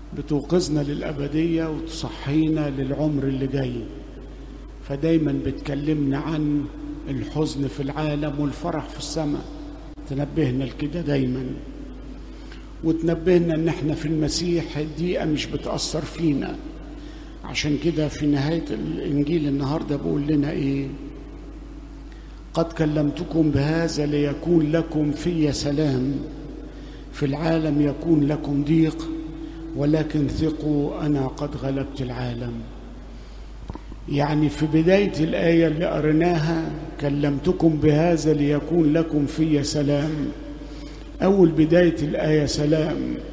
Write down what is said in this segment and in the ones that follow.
بتوقظنا للأبدية وتصحينا للعمر اللي جاي فدايما بتكلمنا عن الحزن في العالم والفرح في السماء تنبهنا لكده دايما وتنبهنا ان احنا في المسيح الدقيقة مش بتأثر فينا عشان كده في نهاية الإنجيل النهاردة بقول لنا إيه قد كلمتكم بهذا ليكون لكم في سلام في العالم يكون لكم ضيق ولكن ثقوا أنا قد غلبت العالم يعني في بداية الآية اللي قريناها كلمتكم بهذا ليكون لكم في سلام أول بداية الآية سلام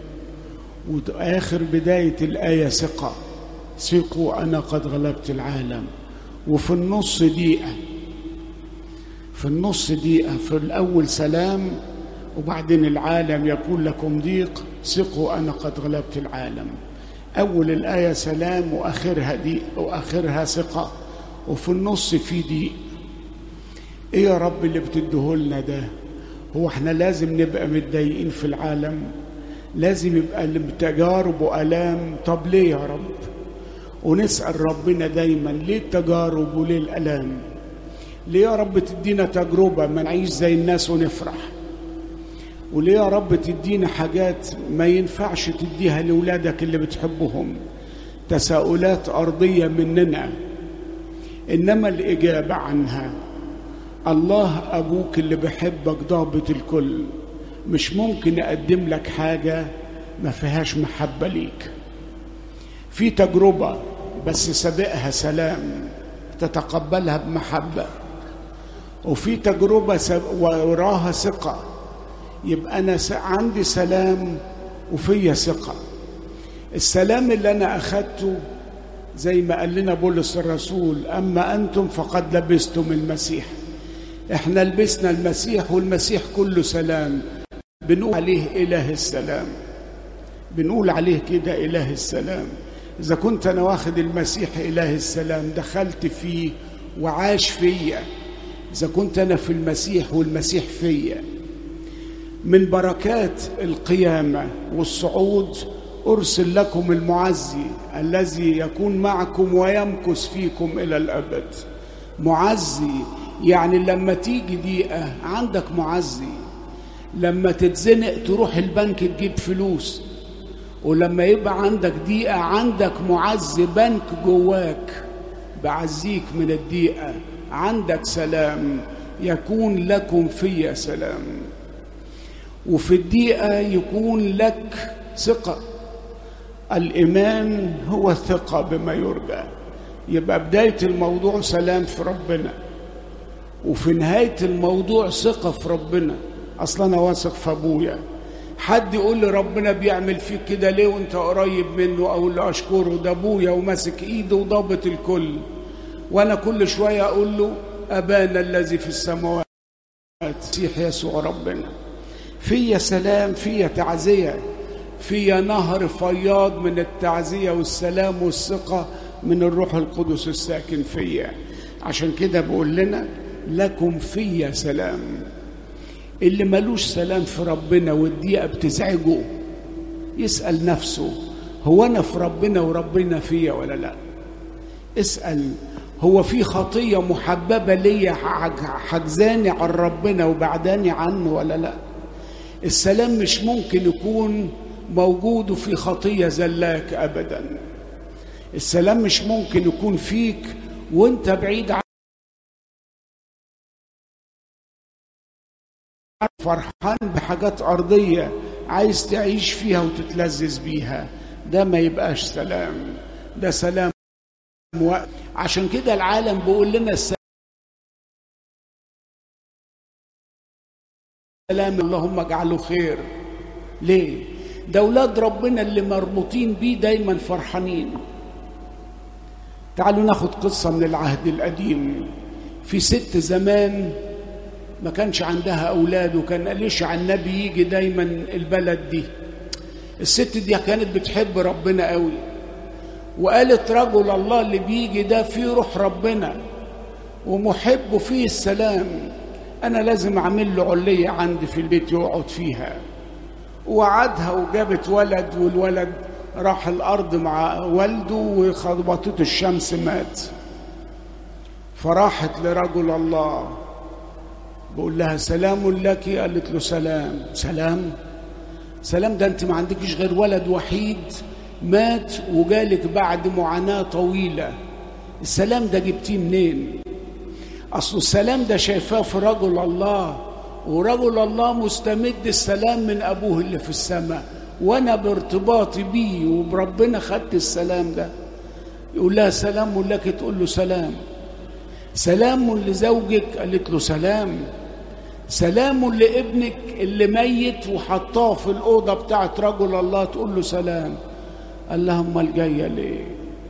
وآخر بداية الآية ثقة ثقوا أنا قد غلبت العالم وفي النص دقيقة في النص دقيقة في الأول سلام وبعدين العالم يكون لكم ضيق ثقوا أنا قد غلبت العالم أول الآية سلام وآخرها ضيق وآخرها ثقة وفي النص في ضيق إيه يا رب اللي بتديهولنا ده هو احنا لازم نبقى متضايقين في العالم لازم يبقى تجارب وآلام طب ليه يا رب ونسأل ربنا دايما ليه التجارب وليه الألام ليه يا رب تدينا تجربة ما نعيش زي الناس ونفرح وليه يا رب تدينا حاجات ما ينفعش تديها لأولادك اللي بتحبهم تساؤلات أرضية مننا إنما الإجابة عنها الله أبوك اللي بحبك ضابط الكل مش ممكن أقدم لك حاجة ما فيهاش محبة ليك في تجربة بس سابقها سلام تتقبلها بمحبة وفي تجربة وراها ثقة يبقى أنا عندي سلام وفيا ثقة السلام اللي أنا أخدته زي ما قال لنا بولس الرسول أما أنتم فقد لبستم المسيح احنا لبسنا المسيح والمسيح كله سلام بنقول عليه إله السلام بنقول عليه كده إله السلام إذا كنت أنا واخد المسيح إله السلام دخلت فيه وعاش فيا إذا كنت أنا في المسيح والمسيح فيا من بركات القيامة والصعود أرسل لكم المعزي الذي يكون معكم ويمكث فيكم إلى الأبد معزي يعني لما تيجي دقيقة عندك معزي لما تتزنق تروح البنك تجيب فلوس ولما يبقى عندك دقيقة عندك معزي بنك جواك بعزيك من الدقيقة عندك سلام يكون لكم في سلام وفي الدقيقة يكون لك ثقة الإيمان هو الثقة بما يرجى يبقى بداية الموضوع سلام في ربنا وفي نهاية الموضوع ثقة في ربنا أصلا أنا واثق في أبويا حد يقول لي ربنا بيعمل فيك كده ليه وانت قريب منه أقول له أشكره ده أبويا وماسك إيده وضابط الكل وأنا كل شوية أقول له أبانا الذي في السماوات مسيح يسوع ربنا في سلام في تعزية في نهر فياض من التعزية والسلام والثقة من الروح القدس الساكن فيا عشان كده بقول لنا لكم في سلام اللي ملوش سلام في ربنا والدقيقة بتزعجه يسأل نفسه هو أنا في ربنا وربنا فيا ولا لا اسأل هو في خطية محببة ليا حجزاني عن ربنا وبعداني عنه ولا لا السلام مش ممكن يكون موجود في خطية زلاك أبدا السلام مش ممكن يكون فيك وانت بعيد عن فرحان بحاجات أرضية عايز تعيش فيها وتتلذذ بيها ده ما يبقاش سلام ده سلام وقت عشان كده العالم بيقول لنا السلام اللهم اجعله خير ليه ده اولاد ربنا اللي مربوطين بيه دايما فرحانين تعالوا ناخد قصة من العهد القديم في ست زمان ما كانش عندها أولاد وكان أليشع النبي يجي دايما البلد دي الست دي كانت بتحب ربنا قوي وقالت رجل الله اللي بيجي ده فيه روح ربنا ومحب فيه السلام أنا لازم أعمل له علية عندي في البيت يقعد فيها وعدها وجابت ولد والولد راح الارض مع والده وخبطته الشمس مات فراحت لرجل الله بقول لها سلام لك قالت له سلام سلام سلام ده انت ما عندكش غير ولد وحيد مات وجالك بعد معاناة طويلة السلام ده جبتيه منين اصل السلام ده شايفاه في رجل الله ورجل الله مستمد السلام من ابوه اللي في السماء وانا بارتباطي بيه وبربنا خدت السلام ده يقول لها سلام لك تقول له سلام سلام لزوجك قالت له سلام سلام لابنك اللي ميت وحطاه في الأوضة بتاعت رجل الله تقول له سلام قال لها امال جايه ليه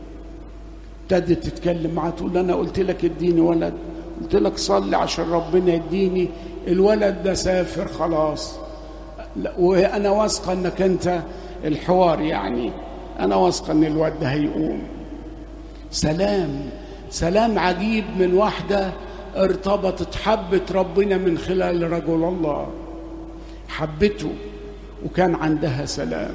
ابتدت تتكلم معاه تقول له انا قلت لك اديني ولد قلت لك صلي عشان ربنا يديني الولد ده سافر خلاص وانا واثقه انك انت الحوار يعني انا واثقه ان الواد ده هيقوم سلام سلام عجيب من واحده ارتبطت حبت ربنا من خلال رجل الله حبته وكان عندها سلام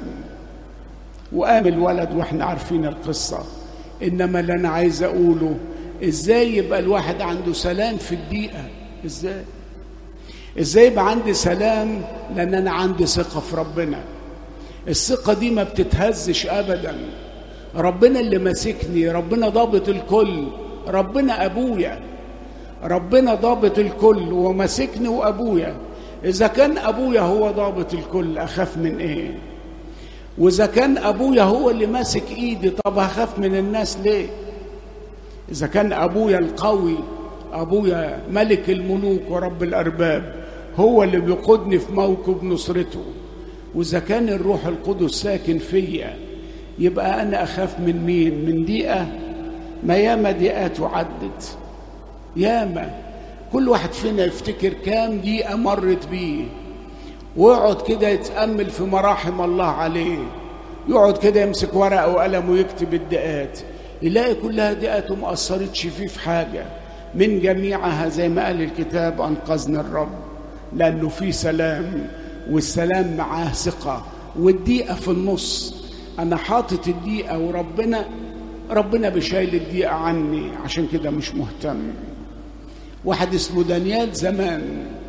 وقام الولد واحنا عارفين القصه انما اللي انا عايز اقوله ازاي يبقى الواحد عنده سلام في البيئه ازاي ازاي يبقى عندي سلام لان انا عندي ثقه في ربنا الثقه دي ما بتتهزش ابدا ربنا اللي ماسكني ربنا ضابط الكل ربنا ابويا ربنا ضابط الكل وماسكني وابويا اذا كان ابويا هو ضابط الكل اخاف من ايه واذا كان ابويا هو اللي ماسك ايدي طب هخاف من الناس ليه اذا كان ابويا القوي ابويا ملك الملوك ورب الارباب هو اللي بيقودني في موكب نصرته واذا كان الروح القدس ساكن فيا يبقى انا اخاف من مين من دقيقه ما ياما دقيقات عدت ياما كل واحد فينا يفتكر كام دقيقه مرت بيه ويقعد كده يتامل في مراحم الله عليه يقعد كده يمسك ورقه وقلم ويكتب الدقات يلاقي كلها دقات وما اثرتش فيه في حاجه من جميعها زي ما قال الكتاب انقذنا الرب لانه في سلام والسلام معاه ثقه والدقيقه في النص انا حاطط الدقيقه وربنا ربنا بيشيل الدقيقه عني عشان كده مش مهتم واحد اسمه دانيال زمان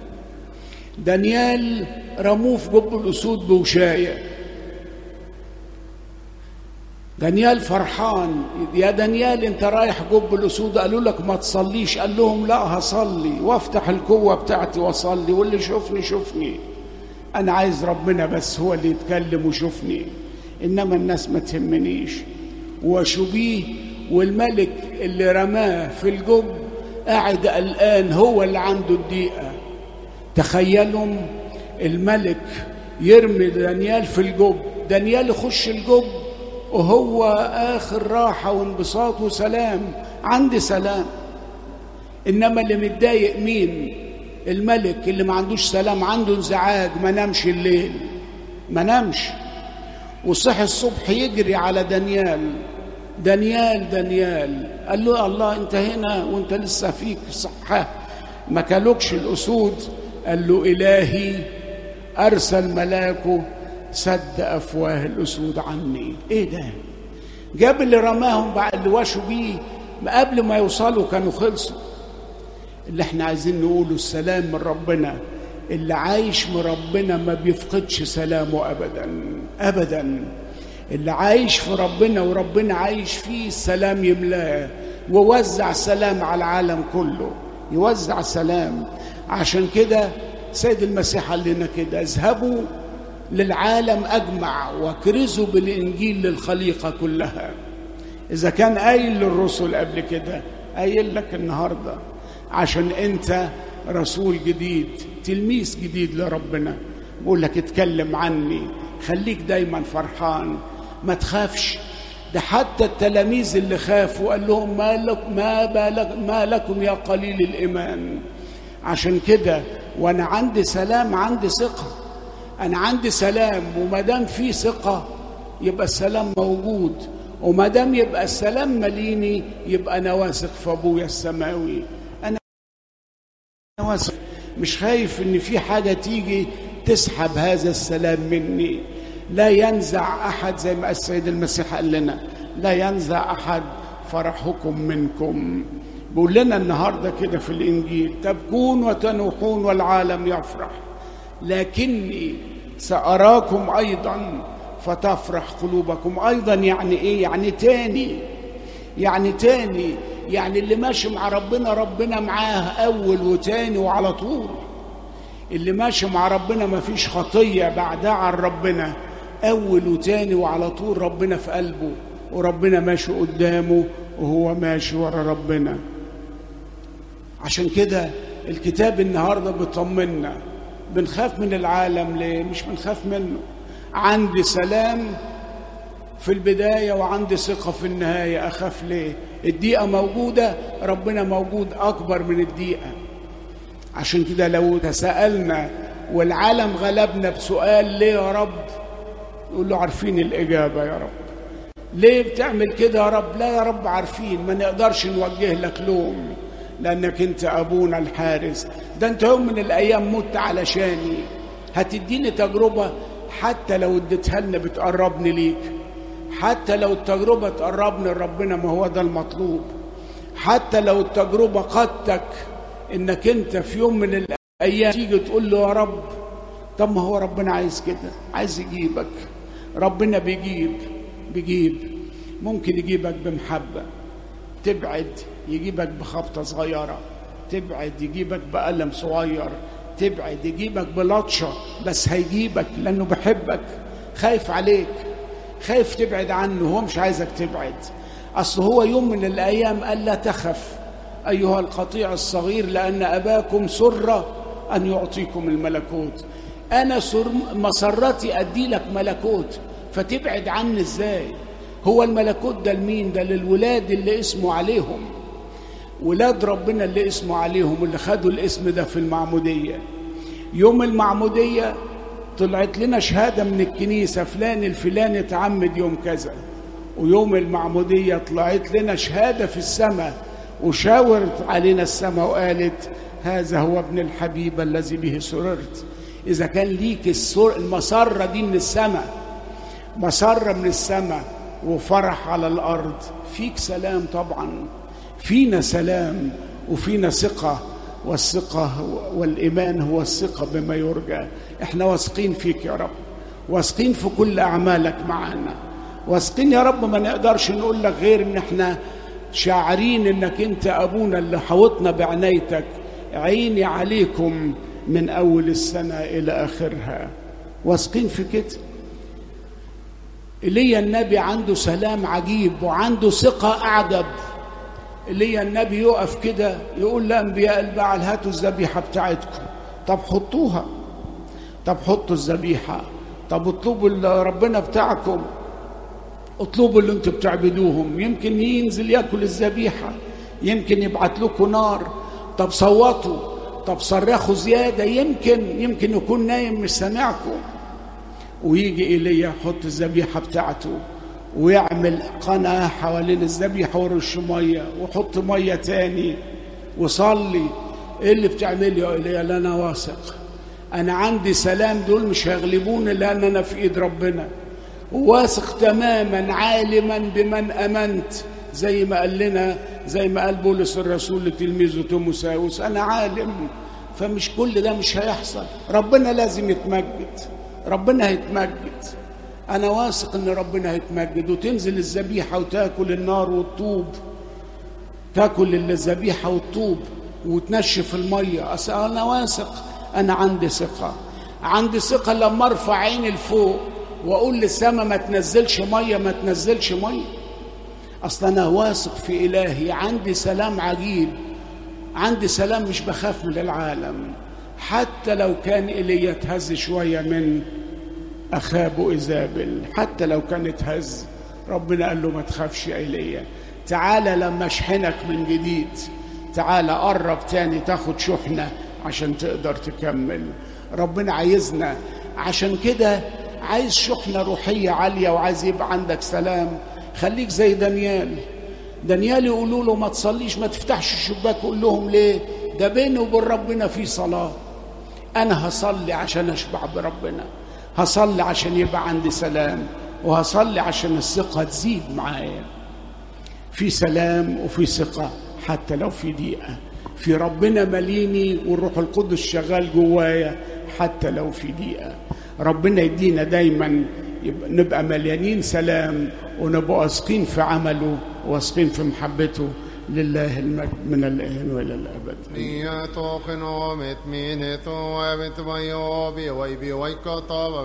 دانيال رموه في جب الاسود بوشايه دانيال فرحان يا دانيال انت رايح جب الاسود قالوا لك ما تصليش قال لهم لا هصلي وافتح القوه بتاعتي واصلي واللي شوفني شوفني انا عايز ربنا بس هو اللي يتكلم ويشوفني انما الناس ما تهمنيش وشبيه والملك اللي رماه في الجب قاعد قلقان هو اللي عنده الدقيقه تخيلوا الملك يرمي دانيال في الجب دانيال يخش الجب وهو اخر راحه وانبساط وسلام عندي سلام انما اللي متضايق مين الملك اللي ما عندوش سلام عنده انزعاج ما نامش الليل ما نامش وصحي الصبح يجري على دانيال دانيال دانيال قال له الله انت هنا وانت لسه فيك صحة ما كلوكش الاسود قال له الهي ارسل ملاكه سد افواه الاسود عني ايه ده جاب اللي رماهم بعد اللي واشوا بيه قبل ما يوصلوا كانوا خلصوا اللي احنا عايزين نقوله السلام من ربنا اللي عايش من ربنا ما بيفقدش سلامه ابدا ابدا اللي عايش في ربنا وربنا عايش فيه السلام يملاه ووزع سلام على العالم كله يوزع سلام عشان كده سيد المسيح قال لنا كده اذهبوا للعالم اجمع واكرزوا بالانجيل للخليقه كلها اذا كان قايل للرسل قبل كده قايل لك النهارده عشان انت رسول جديد تلميذ جديد لربنا بقول لك اتكلم عني خليك دايما فرحان ما تخافش ده حتى التلاميذ اللي خافوا قال لهم ما لك ما بالك ما لكم يا قليل الايمان عشان كده وانا عندي سلام عندي ثقه انا عندي سلام وما دام في ثقه يبقى السلام موجود وما دام يبقى السلام مليني يبقى انا واثق في ابويا السماوي انا واثق مش خايف ان في حاجه تيجي تسحب هذا السلام مني لا ينزع احد زي ما السيد المسيح قال لنا لا ينزع احد فرحكم منكم بيقول لنا النهارده كده في الانجيل تبكون وتنوحون والعالم يفرح لكني ساراكم ايضا فتفرح قلوبكم ايضا يعني ايه يعني تاني يعني تاني يعني اللي ماشي مع ربنا ربنا معاه اول وتاني وعلى طول اللي ماشي مع ربنا ما فيش خطيه بعدها عن ربنا اول وتاني وعلى طول ربنا في قلبه وربنا ماشي قدامه وهو ماشي ورا ربنا عشان كده الكتاب النهارده بيطمنا بنخاف من العالم ليه مش بنخاف منه عندي سلام في البداية وعندي ثقة في النهاية أخاف ليه الدقيقة موجودة ربنا موجود أكبر من الدقيقة عشان كده لو تسألنا والعالم غلبنا بسؤال ليه يا رب يقول له عارفين الإجابة يا رب ليه بتعمل كده يا رب لا يا رب عارفين ما نقدرش نوجه لك لوم لأنك أنت أبونا الحارس ده أنت يوم من الأيام مت علشاني هتديني تجربة حتى لو اديتها لنا بتقربني ليك حتى لو التجربة تقربني لربنا ما هو ده المطلوب حتى لو التجربة قدتك انك انت في يوم من الايام تيجي تقول له يا رب طب ما هو ربنا عايز كده عايز يجيبك ربنا بيجيب بيجيب ممكن يجيبك بمحبة تبعد يجيبك بخبطة صغيرة تبعد يجيبك بقلم صغير تبعد يجيبك بلطشة بس هيجيبك لأنه بحبك خايف عليك خايف تبعد عنه هو مش عايزك تبعد أصل هو يوم من الأيام قال لا تخف أيها القطيع الصغير لأن أباكم سر أن يعطيكم الملكوت أنا سر مسرتي أدي لك ملكوت فتبعد عني إزاي هو الملكوت ده لمين ده للولاد اللي اسمه عليهم ولاد ربنا اللي اسمه عليهم اللي خدوا الاسم ده في المعمودية يوم المعمودية طلعت لنا شهادة من الكنيسة فلان الفلاني اتعمد يوم كذا ويوم المعمودية طلعت لنا شهادة في السماء وشاورت علينا السماء وقالت هذا هو ابن الحبيب الذي به سررت إذا كان ليك السر المسرة دي من السماء مسرة من السماء وفرح على الأرض فيك سلام طبعا فينا سلام وفينا ثقة والثقة والإيمان هو الثقة بما يرجى احنا واثقين فيك يا رب واثقين في كل أعمالك معانا واثقين يا رب ما نقدرش نقول لك غير ان احنا شاعرين انك انت ابونا اللي حوطنا بعنايتك عيني عليكم من اول السنه الى اخرها واثقين في كده ايليا النبي عنده سلام عجيب وعنده ثقه اعجب ايليا النبي يقف كده يقول لانبياء البعل هاتوا الذبيحه بتاعتكم طب حطوها طب حطوا الذبيحه طب اطلبوا ربنا بتاعكم اطلبوا اللي انتم بتعبدوهم يمكن ينزل ياكل الذبيحه يمكن يبعت لكم نار طب صوتوا طب صرخوا زياده يمكن يمكن يكون نايم مش سامعكم ويجي ايليا يحط الذبيحه بتاعته ويعمل قناه حوالين الذبيحه ورش ميه وحط ميه تاني وصلي ايه اللي بتعمل يا ايليا لا انا واثق انا عندي سلام دول مش هيغلبوني لان انا في ايد ربنا واثق تماما عالما بمن امنت زي ما قال لنا زي ما قال بولس الرسول لتلميذه تيموساوس انا عالم فمش كل ده مش هيحصل ربنا لازم يتمجد ربنا هيتمجد انا واثق ان ربنا هيتمجد وتنزل الذبيحه وتاكل النار والطوب تاكل الذبيحه والطوب وتنشف الميه اصل انا واثق انا عندي ثقه عندي ثقه لما ارفع عيني لفوق واقول للسماء ما تنزلش ميه ما تنزلش ميه اصل انا واثق في الهي عندي سلام عجيب عندي سلام مش بخاف من العالم حتى لو كان ايليا اتهز شويه من اخابه ايزابل حتى لو كان اتهز ربنا قال له ما تخافش يا ايليا تعالى لما اشحنك من جديد تعالى قرب تاني تاخد شحنه عشان تقدر تكمل ربنا عايزنا عشان كده عايز شحنه روحيه عاليه وعايز يبقى عندك سلام خليك زي دانيال دانيال يقولوا له ما تصليش ما تفتحش الشباك قول لهم ليه ده بيني وبين ربنا في صلاه انا هصلي عشان اشبع بربنا هصلي عشان يبقى عندي سلام وهصلي عشان الثقة تزيد معايا في سلام وفي ثقة حتى لو في دقيقة في ربنا مليني والروح القدس شغال جوايا حتى لو في دقيقة ربنا يدينا دايما نبقى مليانين سلام ونبقى واثقين في عمله واثقين في محبته لله المجد من الآن وإلى الأبد Nia token om ett minnet och även till vad jag be och i be och